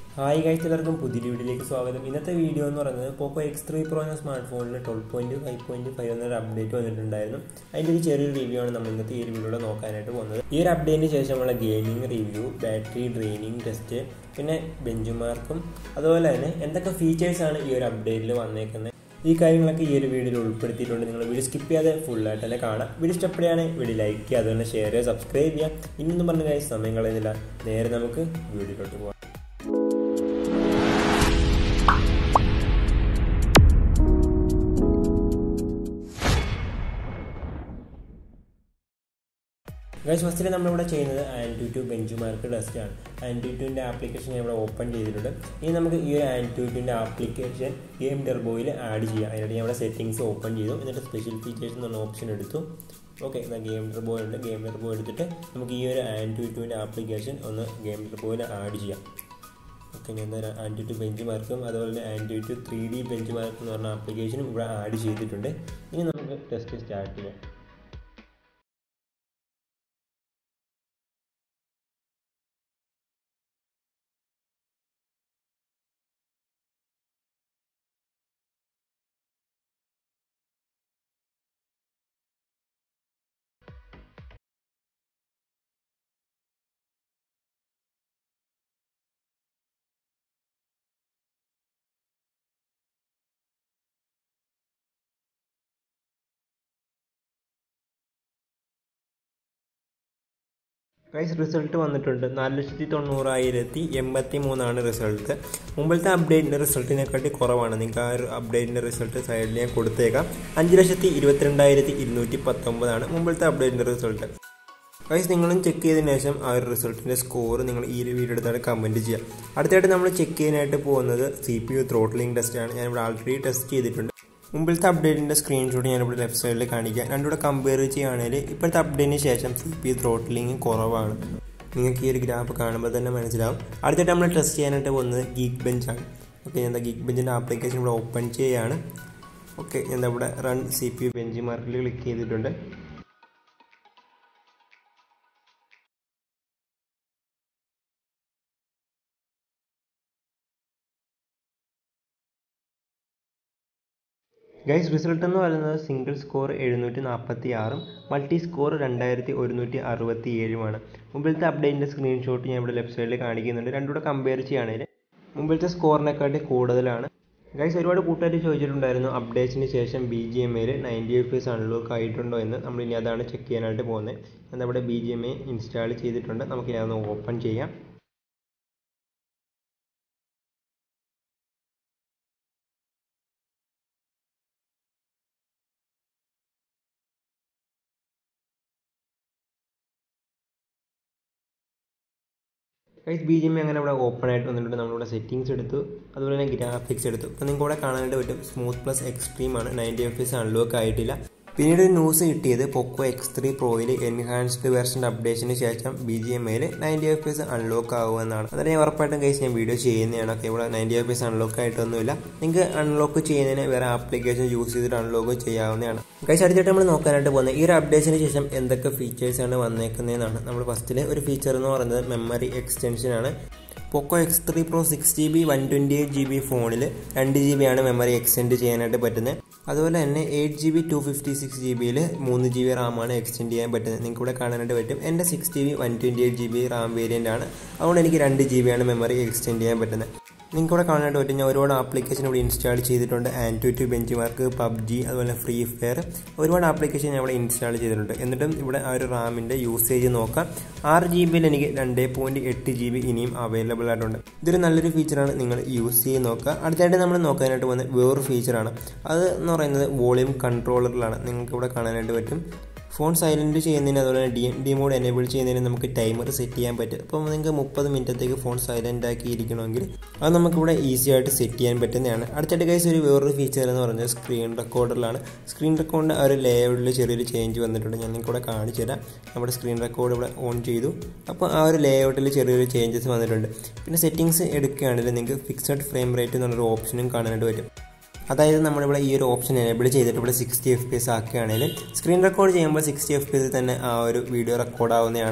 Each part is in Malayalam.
ഹായ് ഗൈസ് എല്ലാവർക്കും പുതിയ വീഡിയോയിലേക്ക് സ്വാഗതം ഇന്നത്തെ വീഡിയോ എന്ന് പറയുന്നത് പോക്കോ എക്സ് ത്രീ പ്രോ എന്ന സ്മാർട്ട് ഫോണിൽ twelve point five point five എന്നൊരു അപ്ഡേറ്റ് വന്നിട്ടുണ്ടായിരുന്നു അതിൻ്റെ ഒരു ചെറിയൊരു റിവ്യൂ ആണ് നമ്മൾ ഇന്നത്തെ ഈ ഒരു വീഡിയോയിൽ നോക്കാനായിട്ട് പോകുന്നത് ഈ ഒരു അപ്ഡേറ്റിന് ശേഷമുള്ള gaming review battery draining test പിന്നെ ബെഞ്ച് മാർക്കും അതുപോലെ തന്നെ എന്തൊക്കെ ഫീച്ചേഴ്സാണ് ഈ ഒരു അപ്ഡേറ്റിൽ വന്നേക്കുന്നത് ഈ കാര്യങ്ങളൊക്കെ ഈ ഒരു വീഡിയോയിൽ ഉൾപ്പെടുത്തിയിട്ടുണ്ട് നിങ്ങൾ വീഡിയോ സ്കിപ്പ് ചെയ്യാതെ ഫുള്ളായിട്ട് തന്നെ കാണാം വീഡിയോ ഇഷ്ടപ്പെടുകയാണ് വീഡിയോ ലൈക്ക് ചെയ്യുക അതുപോലെ ഷെയർ ചെയ്യുക സബ്സ്ക്രൈബ് ചെയ്യുക ഇന്നൊന്നും പറഞ്ഞ കാര്യം സമയം കളയുന്നില്ല നേരെ നമുക്ക് വീഡിയോയിലോട്ട് പോകാം ഗൈസ് ഫസ്റ്റിൽ നമ്മളിവിടെ ചെയ്യുന്നത് AnTuTu benchmark test ആണ് ആൻറ്റി ടുവിൻ്റെ ആപ്ലിക്കേഷൻ ഞാൻ ഇവിടെ ഓപ്പൺ ചെയ്തിട്ടുണ്ട് ഇനി നമുക്ക് ഈ ഒരു ആൻറ്റി ടുവിൻ്റെ ആപ്ലിക്കേഷൻ ഗെയിം ഡെർബോയിൽ ആഡ് ചെയ്യാം അതിനായിട്ട് ഞാൻ ഇവിടെ സെറ്റിങ്സ് ഓപ്പൺ ചെയ്തു എന്നിട്ട് സ്പെഷ്യൽ ഫീച്ചേഴ്സ് എന്ന് പറഞ്ഞ ഓപ്ഷൻ എടുത്തു ഓക്കെ എന്നാൽ ഗെയിം ഡെർബോ ഉണ്ട് ഗെയിം ഡെർബോ എടുത്തിട്ട് നമുക്ക് ഈ ഒരു ആൻറ്റി ടുവിൻ്റെ ആപ്ലിക്കേഷൻ ഒന്ന് ഗെയിം ഡെർബോയിൽ ആഡ് ചെയ്യാം ഓക്കെ ഞാൻ എന്താ ആൻറ്റി ടു ബെഞ്ച് മാർക്കും അതുപോലെ തന്നെ AnTuTu three D benchmark എന്ന് പറഞ്ഞ ആപ്ലിക്കേഷനും ഇവിടെ ആഡ് ചെയ്തിട്ടുണ്ട് ഇനി നമുക്ക് ടെസ്റ്റ് സ്റ്റാർട്ട് ചെയ്യാം പ്രൈസ് റിസൾട്ട് വന്നിട്ടുണ്ട് നാല് ലക്ഷത്തി തൊണ്ണൂറായിരത്തി എൺപത്തി മൂന്നാണ് റിസൾട്ട് മുമ്പത്തെ അപ്ഡേറ്റിൻ്റെ റിസൾട്ടിനെക്കാട്ടി കുറവാണ് നിങ്ങൾക്ക് ആ ഒരു അപ്ഡേറ്റിൻ്റെ റിസൾട്ട് സൈഡിൽ ഞാൻ കൊടുത്തേക്കാം അഞ്ച് ലക്ഷത്തി ഇരുപത്തിരണ്ടായിരത്തി ഇരുന്നൂറ്റി പത്തൊമ്പതാണ് മുമ്പത്തെ അപ്ഡേറ്റിൻ്റെ റിസൾട്ട് ഗൈസ് നിങ്ങളും ചെക്ക് ചെയ്തതിന് ശേഷം ആ ഒരു റിസൾട്ടിൻ്റെ സ്കോർ നിങ്ങൾ ഈ ഒരു വീഡിയോ എടുത്താണ് കമൻറ്റ് ചെയ്യുക അടുത്തായിട്ട് നമ്മൾ ചെക്ക് ചെയ്യാനായിട്ട് പോകുന്നത് സി പി യു ത്രോട്ട്ലിംഗ് ടെസ്റ്റാണ് ഞാനിവിടെ ആൾറെഡി ടെസ്റ്റ് ചെയ്തിട്ടുണ്ട് മുമ്പിലത്തെ അപ്ഡേറ്റിൻ്റെ സ്ക്രീൻഷോട്ട് ഞാനിവിടെ ലെഫ്റ്റ് സൈഡിൽ കാണിക്കാം രണ്ടുകൂടെ കമ്പയർ ചെയ്യുകയാണെങ്കിൽ ഇപ്പോഴത്തെ അപ്ഡേറ്റിന് ശേഷം സി പി ത്രോട്ടിലിംഗ് കുറവാണ് നിങ്ങൾക്ക് ഈ ഒരു ഗ്രാഫ് കാണുമ്പോൾ തന്നെ മനസ്സിലാവും അടുത്തായിട്ട് നമ്മൾ ടെസ്റ്റ് ചെയ്യാനായിട്ട് പോകുന്നത് ഗീക്ക് ബെഞ്ചാണ് ഓക്കെ ഞാൻ ഗീക്ക് ബെഞ്ചിൻ്റെ ആപ്ലിക്കേഷൻ ഇവിടെ ഓപ്പൺ ചെയ്യുകയാണ് ഓക്കെ ഞാൻ ഇവിടെ റൺ സി പി യു ബെഞ്ച് മാർക്കിൽ ക്ലിക്ക് ചെയ്തിട്ടുണ്ട് ഗൈസ് റിസൾട്ട് എന്ന് പറയുന്നത് സിംഗിൾ സ്കോർ എഴുന്നൂറ്റി നാൽപ്പത്തി ആറും മൾട്ടി സ്കോർ രണ്ടായിരത്തി ഒരുന്നൂറ്റി അറുപത്തി ഏഴുമാണ് മുമ്പിലത്തെ അപ്ഡേറ്റിൻ്റെ സ്ക്രീൻഷോട്ട് ഞാൻ ഇവിടെ ലെഫ്റ്റ് സൈഡിൽ കാണിക്കുന്നുണ്ട് രണ്ടുകൂടെ കമ്പയർ ചെയ്യുകയാണെങ്കിൽ മുമ്പിലത്തെ സ്കോറിനെക്കാട്ടി കൂടുതലാണ് ഗൈസ് ഒരുപാട് കൂട്ടുകാർ ചോദിച്ചിട്ടുണ്ടായിരുന്നു അപ്ഡേറ്റ്സിന് ശേഷം ബി ജി എം എയിൽ നയൻറ്റി എഫ് എസ് അൺലോക്ക് ആയിട്ടുണ്ടോ എന്ന് നമ്മൾ ഇനി അതാണ് ചെക്ക് ചെയ്യാനായിട്ട് പോകുന്നത് എന്നാൽ ഇവിടെ B G M A install ചെയ്തിട്ടുണ്ട് നമുക്ക് ഇനി അതൊന്ന് ഓപ്പൺ ചെയ്യാം ഗൈസ് ബി ജി എം അങ്ങനെ ഇവിടെ ഓപ്പൺ ആയിട്ട് വന്നിട്ടുണ്ട് നമ്മളിവിടെ സെറ്റിംഗ്സ് എടുത്തു അതുപോലെ തന്നെ ഗ്രാഫിക്സ് എടുത്തു അപ്പോൾ നിങ്ങൾക്ക് ഇവിടെ കാണാനായിട്ട് പറ്റും സ്മൂത്ത് പ്ലസ് എക്സ്ട്രീം ആണ് നയൻറ്റി എഫ് എസ് അൺലോക്ക് ആയിട്ടില്ല പിന്നീട് ഒരു ന്യൂസ് കിട്ടിയത് പോക്കോ എക്സ് ത്രീ പ്രോയിൽ എൻഹാൻസ്ഡ് വെർഷൻ അപ്ഡേഷന് ശേഷം ബി ജി എം എയിൽ നയൻറ്റി എഫ് എസ് അൺലോക്ക് ആകുമെന്നാണ് അതിനെ ഉറപ്പായിട്ടും കേസ് ഞാൻ വീഡിയോ ചെയ്യുന്നതാണ് ഒക്കെ ഇവിടെ നയൻറ്റി എഫ് എസ് അൺലോക്ക് ആയിട്ടൊന്നുമില്ല നിങ്ങൾക്ക് അൺലോക്ക് ചെയ്യുന്നതിന് വേറെ ആപ്ലിക്കേഷൻ യൂസ് ചെയ്തിട്ട് അൺലോക്ക് ചെയ്യാവുന്നതാണ് ഗൈസ് അടുത്തായിട്ട് നമ്മൾ നോക്കാനായിട്ട് പോകുന്നത് ഈ ഒരു അപ്ഡേഷന് ശേഷം എന്തൊക്കെ ഫീച്ചേഴ്സാണ് വന്നേക്കുന്നതെന്നാണ് നമ്മൾ ഫസ്റ്റിൽ ഒരു ഫീച്ചർ എന്ന് പറയുന്നത് മെമ്മറി എക്സ്റ്റൻഷൻ ആണ് Poco X three Pro six G B one twenty eight G B ഫോണിൽ രണ്ട് ജി ബി ആണ് മെമ്മറി എക്സ്റ്റെൻഡ് ചെയ്യാനായിട്ട് പറ്റുന്നത് അതുപോലെ തന്നെ eight G B two fifty six G ബിയിൽ മൂന്ന് ജി ബി റാമാണ് എക്സ്റ്റെൻഡ് ചെയ്യാൻ പറ്റുന്നത് നിങ്ങൾക്ക് ഇവിടെ കാണാനായിട്ട് പറ്റും എൻ്റെ six G B one twenty eight G B RAM variant ആണ് അതുകൊണ്ട് എനിക്ക് രണ്ട് ജി ബി ആണ് മെമ്മറി എക്സ്റ്റെൻഡ് ചെയ്യാൻ പറ്റുന്നത് നിങ്ങൾക്ക് ഇവിടെ കാണാനായിട്ട് പറ്റും ഞാൻ ഒരുപാട് ആപ്ലിക്കേഷൻ ഇവിടെ ഇൻസ്റ്റാൾ ചെയ്തിട്ടുണ്ട് AnTuTu benchmark PUBG അതുപോലെ ഫ്രീ ഫയർ ഒരുപാട് ആപ്ലിക്കേഷൻ ഞാൻ ഇവിടെ ഇൻസ്റ്റാൾ ചെയ്തിട്ടുണ്ട് എന്നിട്ടും ഇവിടെ ആ ഒരു റാമിൻ്റെ യൂസേജ് നോക്കാം ആറ് ജി ബിയിൽ എനിക്ക് രണ്ട് പോയിൻറ്റ് എട്ട് ജി ബി ഇനിയും അവൈലബിൾ ആയിട്ടുണ്ട് ഇതൊരു നല്ലൊരു ഫീച്ചറാണ് നിങ്ങൾ യൂസ് ചെയ്ത് നോക്കുക അടുത്തായിട്ട് നമ്മൾ നോക്കാനായിട്ട് പോകുന്നത് വേറൊരു ഫീച്ചറാണ് അത് എന്ന് പറയുന്നത് വോളിയം കൺട്രോളറിലാണ് നിങ്ങൾക്ക് ഇവിടെ കാണാനായിട്ട് പറ്റും ഫോൺ സൈലൻറ്റ് ചെയ്യുന്നതിന് അതുപോലെ ഡി ഡി മോഡ് എനേബിൾ ചെയ്യുന്നതിന് നമുക്ക് ടൈമർ സെറ്റ് ചെയ്യാൻ പറ്റും അപ്പോൾ നിങ്ങൾക്ക് മുപ്പത് മിനിറ്റത്തേക്ക് ഫോൺ സൈലൻ്റ് ആക്കി ഇരിക്കണമെങ്കിൽ അത് നമുക്കിവിടെ ഈസി ആയിട്ട് സെറ്റ് ചെയ്യാൻ പറ്റുന്നതാണ് അടുത്തിട്ട് കേസ് ഒരു വേറൊരു ഫീച്ചർ എന്ന് പറയുന്നത് സ്ക്രീൻ റെക്കോർഡറിലാണ് സ്ക്രീൻ റെക്കോർഡിൻ്റെ ആ ഒരു ലേഔട്ടിൽ ചെറിയൊരു ചേഞ്ച് വന്നിട്ടുണ്ട് ഞാൻ നിങ്ങൾക്ക് ഇവിടെ കാണിച്ചു തരാം നമ്മുടെ സ്ക്രീൻ റെക്കോർഡ് ഇവിടെ ഓൺ ചെയ്തു അപ്പോൾ ആ ഒരു ലേഔട്ടിൽ ചെറിയൊരു ചേഞ്ചസ് വന്നിട്ടുണ്ട് പിന്നെ സെറ്റിങ്സ് എടുക്കുകയാണെങ്കിൽ നിങ്ങൾക്ക് ഫിക്സഡ് ഫ്രെയിം റേറ്റ് എന്നുള്ളൊരു ഓപ്ഷനും കാണാനായിട്ട് പറ്റും അതായത് നമ്മളിവിടെ ഈ ഒരു ഓപ്ഷൻ എനേബിൾ ചെയ്തിട്ട് ഇവിടെ സിക്സ്റ്റി എഫ് പി എസ് ആക്കുകയാണെങ്കിൽ സ്ക്രീൻ റെക്കോർഡ് ചെയ്യുമ്പോൾ സിക്സ്റ്റി എഫ് പി എസ് തന്നെ ആ ഒരു വീഡിയോ റെക്കോർഡ് ആവുന്നതാണ്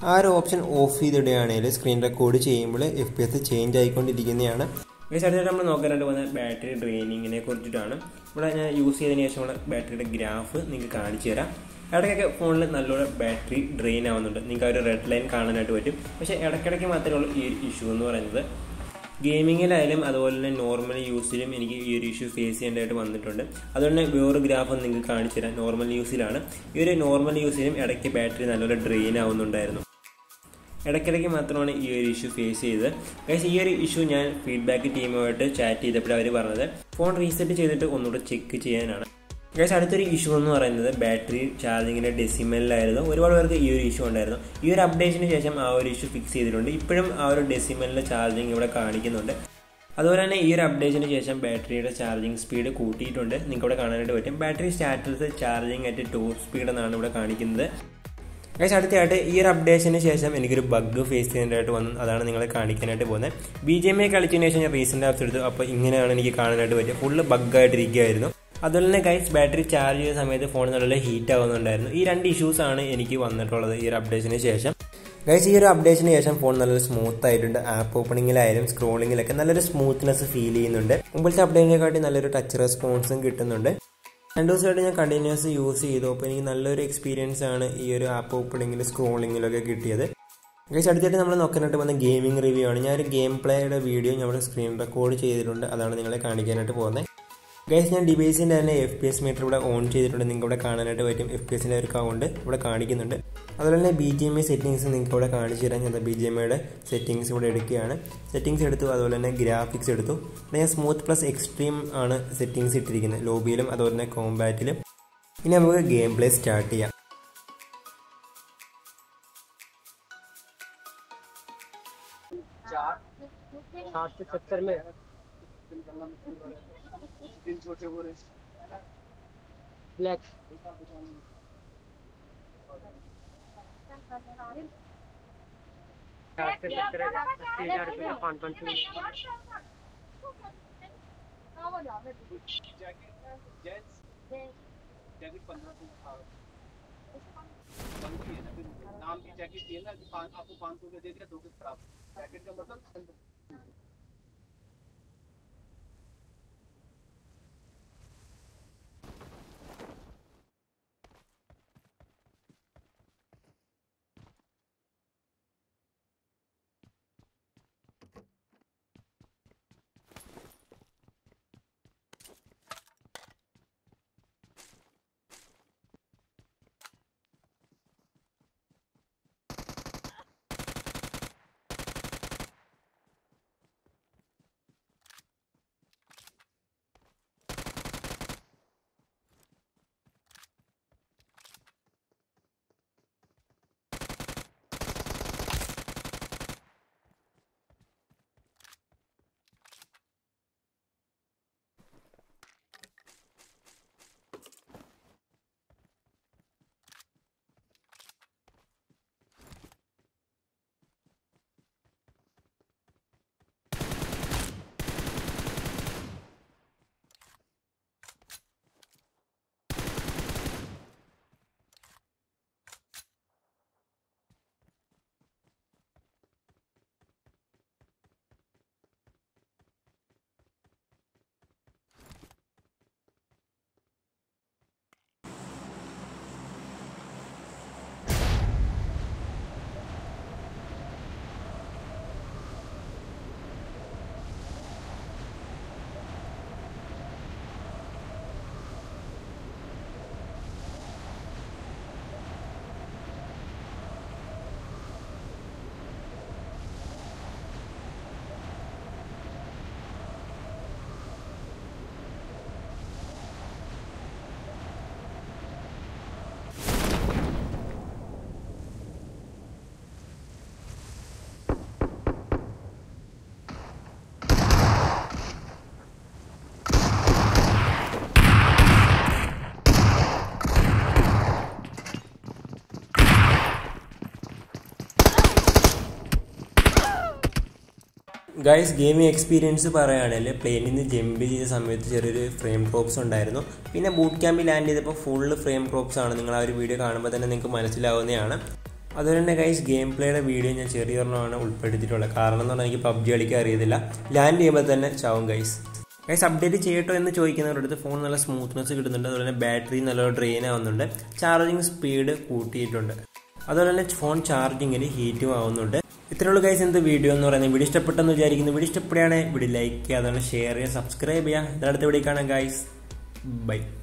ആ ഒരു ഓപ്ഷൻ ഓഫ് ചെയ്തിടുകയാണെങ്കിൽ സ്ക്രീൻ റെക്കോർഡ് ചെയ്യുമ്പോൾ എഫ് പി എസ് ചേഞ്ച് ആയിക്കൊണ്ടിരിക്കുന്നതാണ് ഗൈസ് അടുത്തായിട്ട് നമ്മൾ നോക്കാനായിട്ട് പോകുന്ന ബാറ്ററി ഡ്രെയിനിങ്ങിനെ കുറിച്ചിട്ടാണ് ഇവിടെ ഞാൻ യൂസ് ചെയ്തതിന് ശേഷമുള്ള ബാറ്ററിയുടെ ഗ്രാഫ് നിങ്ങൾക്ക് കാണിച്ചു തരാം ഇടയ്ക്കൊക്കെ ഫോണിൽ നല്ലോണം ബാറ്ററി ഡ്രെയിൻ ആവുന്നുണ്ട് നിങ്ങൾക്ക് ആ ഒരു റെഡ് ലൈൻ കാണാനായിട്ട് പറ്റും പക്ഷേ ഇടയ്ക്കിടയ്ക്ക് മാത്രമേ ഉള്ളൂ ഈ ഒരു ഇഷ്യൂ എന്ന് പറയുന്നത് ഗെയിമിങ്ങിലായാലും അതുപോലെ തന്നെ നോർമൽ യൂസിലും എനിക്ക് ഈ ഒരു ഇഷ്യൂ ഫേസ് ചെയ്യേണ്ടതായിട്ട് വന്നിട്ടുണ്ട് അതുകൊണ്ട് തന്നെ വേറൊരു ഗ്രാഫ് നിങ്ങൾക്ക് കാണിച്ചു തരാം നോർമൽ യൂസിലാണ് ഈ ഒരു നോർമൽ യൂസിലും ഇടയ്ക്ക് ബാറ്ററി നല്ലപോലെ ഡ്രെയിൻ ആവുന്നുണ്ടായിരുന്നു ഇടയ്ക്കിടയ്ക്ക് മാത്രമാണ് ഈ ഒരു ഇഷ്യൂ ഫേസ് ചെയ്തത് ഗൈസ് ഈ ഒരു ഇഷ്യൂ ഞാൻ ഫീഡ്ബാക്ക് ടീമുമായിട്ട് ചാറ്റ് ചെയ്തപ്പോൾ അവർ പറഞ്ഞത് ഫോൺ റീസെറ്റ് ചെയ്തിട്ട് ഒന്നുകൂടെ ചെക്ക് ചെയ്യാനാണ് ഗൈസ് അടുത്തൊരു ഇഷ്യൂ എന്ന് പറയുന്നത് ബാറ്ററി ചാർജിങ്ങിൻ്റെ ഡെസിമലിലായിരുന്നു ഒരുപാട് പേർക്ക് ഈ ഒരു ഇഷ്യൂ ഉണ്ടായിരുന്നു ഈ ഒരു അപ്ഡേഷന് ശേഷം ആ ഒരു ഇഷ്യൂ ഫിക്സ് ചെയ്തിട്ടുണ്ട് ഇപ്പോഴും ആ ഒരു ഡെസിമലിലെ ചാർജിങ് ഇവിടെ കാണിക്കുന്നുണ്ട് അതുപോലെ തന്നെ ഈ ഒരു അപ്ഡേഷന് ശേഷം ബാറ്ററിയുടെ ചാർജിങ് സ്പീഡ് കൂട്ടിയിട്ടുണ്ട് നിങ്ങൾക്ക് ഇവിടെ കാണാനായിട്ട് പറ്റും battery status charging at two speed എന്നാണ് ഇവിടെ കാണിക്കുന്നത് ഗൈസ് അടുത്തയായിട്ട് ഈ ഒരു അപ്ഡേഷന് ശേഷം എനിക്കൊരു ബഗ് ഫേസ് ചെയ്യേണ്ടതായിട്ട് വന്നു അതാണ് നിങ്ങളെ കാണിക്കാനായിട്ട് പോകുന്നത് ബി ജി എം ഐ കളിച്ചതിന് ശേഷം ഞാൻ റീസെൻ്റ് ആപ്സ് എടുത്തു അപ്പോൾ ഇങ്ങനെയാണ് എനിക്ക് കാണാനായിട്ട് പറ്റിയത് ഫുള്ള് ബഗ്ഗായിട്ടിരിക്കുകയായിരുന്നു അതുപോലെ തന്നെ ഗൈസ് ബാറ്ററി ചാർജ് ചെയ്ത സമയത്ത് ഫോൺ നല്ല ഹീറ്റ് ആവുന്നുണ്ടായിരുന്നു ഈ രണ്ട് ഇഷ്യൂസ് ആണ് എനിക്ക് വന്നിട്ടുള്ളത് ഈ ഒരു അപ്ഡേഷന് ശേഷം ഗൈസ് ഈ ഒരു അപ്ഡേഷന് ശേഷം ഫോൺ നല്ലൊരു സ്മൂത്ത് ആയിട്ടുണ്ട് ആപ്പ് ഓപ്പണിങ്ങിലായാലും സ്ക്രോളിങ്ങിലൊക്കെ നല്ലൊരു സ്മൂത്ത്നെസ് ഫീൽ ചെയ്യുന്നുണ്ട് മുമ്പത്തെ അപ്ഡേറ്റിനെക്കാട്ടി നല്ലൊരു ടച്ച് റെസ്പോൺസും കിട്ടുന്നുണ്ട് രണ്ട് ദിവസമായിട്ട് ഞാൻ കണ്ടിന്യൂസ് യൂസ് ചെയ്തു അപ്പോൾ എനിക്ക് നല്ലൊരു എക്സ്പീരിയൻസ് ആണ് ഈ ഒരു ആപ്പ് ഓപ്പണിങ്ങിലും സ്ക്രോളിങ്ങിലൊക്കെ കിട്ടിയത് ഗൈസ് അടുത്തായിട്ട് നമ്മൾ നോക്കാനായിട്ട് വന്ന ഗെയിമിംഗ് റിവ്യൂ ആണ് ഞാൻ ഒരു ഗെയിം പ്ലേയുടെ വീഡിയോ നമ്മുടെ സ്ക്രീൻ റെക്കോർഡ് ചെയ്തിട്ടുണ്ട് അതാണ് നിങ്ങളെ കാണിക്കാനായിട്ട് പോകുന്നത് ഗൈസ് ഞാൻ ഡിവൈസിൻ്റെ തന്നെ എഫ് പി എസ് മീറ്റർ ഇവിടെ ഓൺ ചെയ്തിട്ടുണ്ട് നിങ്ങൾക്ക് ഇവിടെ കാണാനായിട്ട് പറ്റും എഫ് പി എസിൻ്റെ ഒരു കൗണ്ട് ഇവിടെ കാണിക്കുന്നുണ്ട് അതുപോലെ തന്നെ B G M I settings നിങ്ങൾക്ക് ഇവിടെ കാണിച്ചു തരാൻ ഞാൻ ബി ജി എം ഐയുടെ സെറ്റിങ്സ് ഇവിടെ എടുക്കുകയാണ് സെറ്റിങ്സ് എടുത്തു അതുപോലെ തന്നെ ഗ്രാഫിക്സ് എടുത്തു ഇവിടെ ഞാൻ സ്മൂത്ത് പ്ലസ് എക്സ്ട്രീം ആണ് സെറ്റിങ്സ് ഇട്ടിരിക്കുന്നത് ലോബിയിലും അതുപോലെ തന്നെ കോമ്പാറ്റിലും ഇനി നമുക്ക് ഗെയിം പ്ലേ സ്റ്റാർട്ട് ചെയ്യാം साठ से सत्तर में ब्लैक साठ से सत्तर अस्सी हजार रुपये का पाँच पाँच सौ जैकेट पंद्रह सौ का बनती है ना फिर नाम की जैकेट थी ना कि पाँच आपको पाँच सौ का दे दिया दो के खराब जैकेट का मतलब ഗൈസ് ഗെയിമിംഗ് എക്സ്പീരിയൻസ് പറയുകയാണെങ്കിൽ പ്ലെയിനിൽ നിന്ന് ജമ്പ് ചെയ്ത സമയത്ത് ചെറിയൊരു ഫ്രെയിം ഡ്രോപ്സ് ഉണ്ടായിരുന്നു പിന്നെ ബൂട്ട് ക്യാമ്പിൽ ലാൻഡ് ചെയ്തപ്പോൾ ഫുള്ള് ഫ്രെയിം ഡ്രോപ്സ് ആണ് നിങ്ങൾ ആ ഒരു വീഡിയോ കാണുമ്പോൾ തന്നെ നിങ്ങൾക്ക് മനസ്സിലാവുന്നതാണ് അതുപോലെ തന്നെ ഗൈസ് ഗെയിം പ്ലേയുടെ വീഡിയോ ഞാൻ ചെറിയൊരെണ്ണമാണ് ഉൾപ്പെടുത്തിയിട്ടുള്ളത് കാരണം എന്ന് പറഞ്ഞാൽ എനിക്ക് പബ്ജി കളിക്കാൻ അറിയത്തില്ല ലാൻഡ് ചെയ്യുമ്പോൾ തന്നെ ചാവും ഗൈസ് ഗൈസ് അപ്ഡേറ്റ് ചെയ്യട്ടോ എന്ന് ചോദിക്കുന്നവരുടെ അടുത്ത് ഫോൺ നല്ല സ്മൂത്ത്നെസ് കിട്ടുന്നുണ്ട് അതുപോലെ തന്നെ ബാറ്ററി നല്ല ഡ്രെയിൻ ആവുന്നുണ്ട് ചാർജിങ് സ്പീഡ് കൂട്ടിയിട്ടുണ്ട് അതുപോലെ തന്നെ ഫോൺ ചാർജിങ്ങിൽ ഹീറ്റും ആവുന്നുണ്ട് ഇത്രയുള്ള ഗൈസ് എന്ത് വീഡിയോ എന്ന് പറയുന്നത് വീഡിയോ ഇഷ്ടപ്പെട്ടെന്ന് വിചാരിക്കുന്നു വീഡിയോ ഇഷ്ടപ്പെടുകയാണെങ്കിൽ വീഡിയോ ലൈക്ക് ചെയ്യുക അതുപോലെ ഷെയർ ചെയ്യുക സബ്സ്ക്രൈബ് ചെയ്യുക ഇതിനടുത്ത് വീഡിയോ കാണാം ഗൈസ് ബൈ